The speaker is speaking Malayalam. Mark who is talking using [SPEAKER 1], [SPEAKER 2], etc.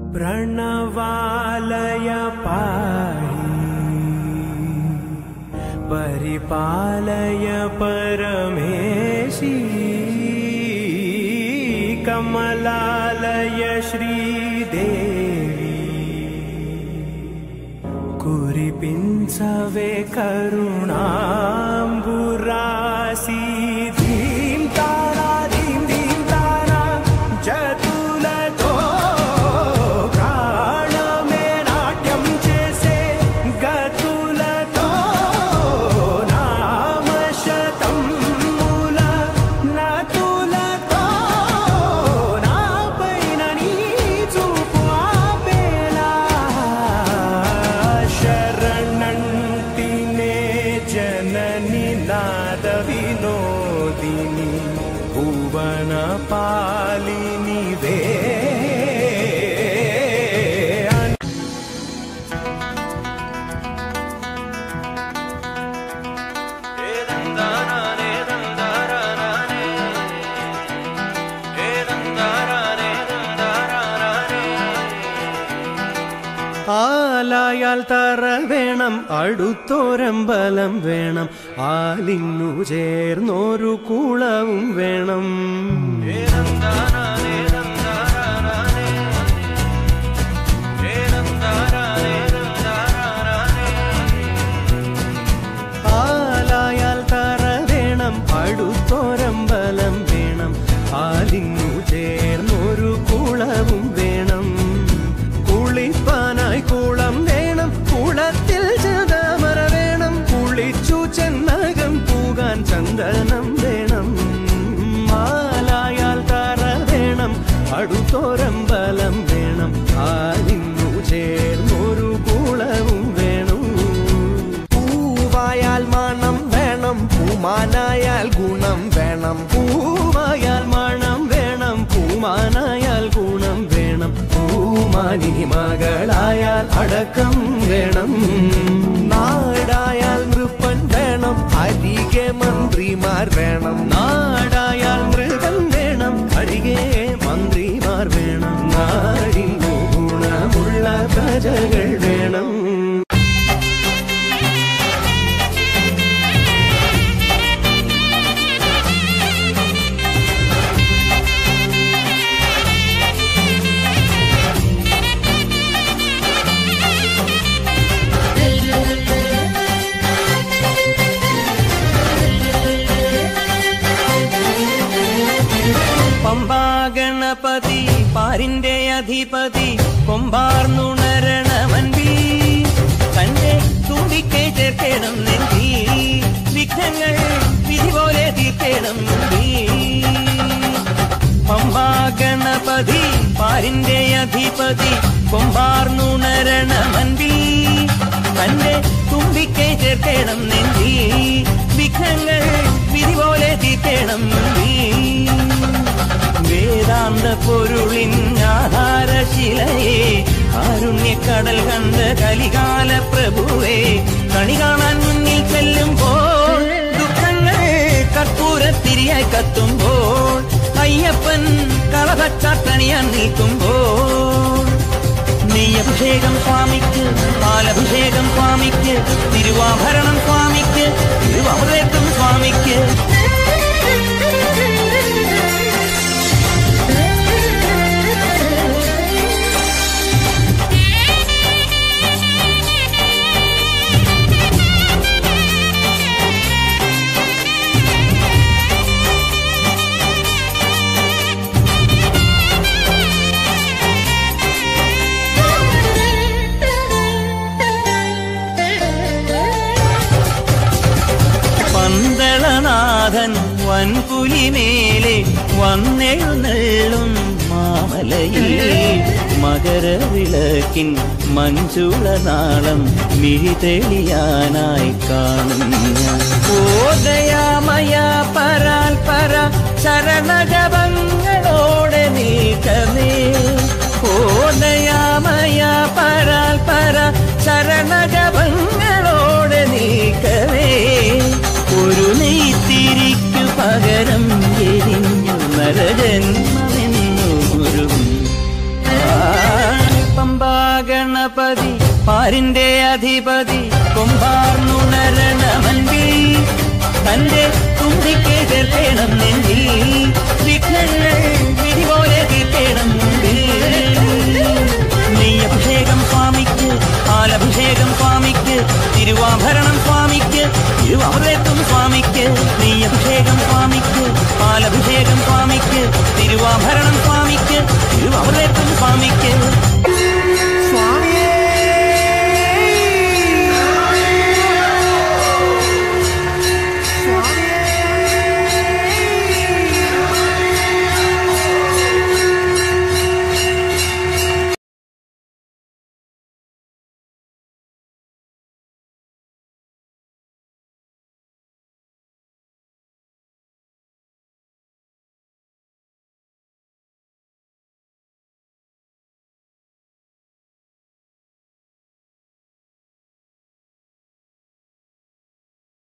[SPEAKER 1] प्रणवालय पाहि परिपालय परमेशी कमलालय श्रीदेवी कुरिपिञ्चवे करुणाम्बुरासि धीं तारा धीं धीं तारा जतुलतो प्राणमे नाट्यं చేసే గతులతో నామశతం మూల నతులతో నాపైన నీ చూపు ఆపేలా శరణంటినే జనని నాద వినోదిని భువన పాలిని వే ആലായാൽ തറ വേണം അടുത്തോരമ്പലം വേണം ആലിന്നു ചേർന്നൊരു കുളവും വേണം ആലായാൽ തറ വേണം അടുത്തോരമ്പലം വേണം ആലിന്നു ചേർന്നൊരു കുളവും വേണം കുളിപ്പാനായി കുളം വേണം കുളത്തിൽ ചതമര വേണം കുളിച്ചു ചെന്നകം പൂകാൻ ചന്ദനം വേണം മാലായാൽ തറ വേണം അടുത്തോരമ്പലം വേണം ആലിന്നു ചേർന്നൊരു കുളവും വേണം പൂവായാൽ മണം വേണം പൂമാനായാൽ ഗുണം വേണം പൂവായാൽ മണം വേണം പൂമാനായാൽ ഗുണം വേണം പൂമാനി മകളായാൽ അടക്കം വേണം നാടായാൽ നൃപ്പൻ വേണം അരികെ മന്ത്രിമാർ വേണം നാടായാൽ മൃഗം വേണം അരികെ മന്ത്രിമാർ വേണം നാടിനു ഗുണമുള്ള പ്രജകൾ വേണം
[SPEAKER 2] പമ്പാഗണപതി പാരിന്റെ അധിപതി കൊമ്പാർന്നുണരണമൻപി തന്റെ തുമ്പിക്കെ ചേർക്കണം നെന്തി വിഘ്നങ്ങൾ വിധി പോലെ തീർക്കണം നമ്പി പമ്പാഗണപതി പാരിന്റെ അധിപതി കൊമ്പാർന്നുണരണമൻപി തന്റെ തുമ്പിക്കെ ചേർക്കണം നെന്തി വിഘ്നങ്ങൾ വിധി പോലെ തീർക്കണം നമ്പി വേദാന്ത പൊരുളിൻ ആധാരശിലയെ കാരുണ്യക്കടൽ കണ്ട കലികാല പ്രഭുവേ കണി കാണാൻ മുന്നിൽ ചെല്ലുമ്പോൾ ദുഃഖങ്ങൾ കർപ്പൂരത്തിരിയായി കത്തുമ്പോൾ അയ്യപ്പൻ കളഭച്ചാട്ടണിയാൻ നിൽക്കുമ്പോൾ നെയ്യഭിഷേകം സ്വാമിക്ക് പാലഭിഷേകം സ്വാമിക്ക് തിരുവാഭരണം സ്വാമിക്ക് തിരുവാഭരേക്കും സ്വാമിക്ക് പന്തളനാഥൻ വൻപുലിമേലെ വന്നെഴുന്നള്ളും മാമലയിൽ മകരവിളക്കിൻ മഞ്ചുളനാളം മിഴിതെളിയാനായി കാണും ഞാൻ ഓദയാമയ പരാൽ പര ശരണജപങ്ങളോടെ നീക്കമേ ഓദയാമയ പരാൽ പര ശരണജപങ്ങളോടെ നീക്കമേ ഒരു നെയ്ത്തിരിക്കു പകരം എരിഞ്ഞു നരജന്മമെന്നു ഒരു ആ ഗണപതി പാരിന്റെ അധിപതി കൊമ്പാർന്നുണരണമൻപിൽ തന്റെ തുമ്പിക്ക് ചേർക്കണം നെഞ്ചിൽ വിഘ്നങ്ങൾ